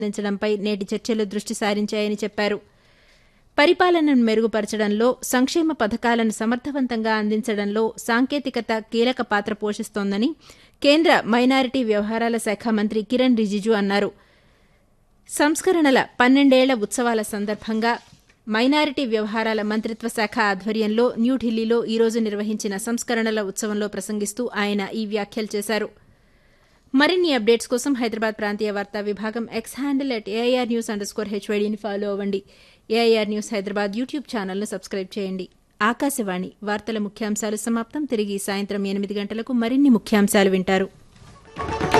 అందించడంపై నేటి చర్చలు దృష్టి సారించాయని చెప్పారు పరిపాలనను మెరుగుపరచడంలో సంక్షేమ పథకాలను సమర్థవంతంగా అందించడంలో సాంకేతికత కీలక పాత్ర పోషిస్తోందని కేంద్ర మైనారిటీ వ్యవహారాల శాఖ మంత్రి కిరణ్ రిజిజు అన్నారు సంస్కరణల పన్నెండేళ్ల ఉత్సవాల సందర్భంగా మైనారిటీ వ్యవహారాల మంత్రిత్వ శాఖ ఆధ్వర్యంలో న్యూఢిల్లీలో ఈరోజు నిర్వహించిన సంస్కరణల ఉత్సవంలో ప్రసంగిస్తూ ఆయన ఈ వ్యాఖ్యలు చేశారు మరిన్ని అప్డేట్స్ కోసం హైదరాబాద్ ప్రాంతీయ వార్తా విభాగం X handle at AIR News underscore హెచ్వైడీని ఫాలో అవ్వండి ఏఐఆర్ న్యూస్ హైదరాబాద్ యూట్యూబ్ ఛానల్ను సబ్స్క్రైబ్ చేయండి ఆకాశవాణి వార్తల ముఖ్యాంశాలు సమాప్తం తిరిగి సాయంత్రం ఎనిమిది గంటలకు మరిన్ని ముఖ్యాంశాలు వింటారు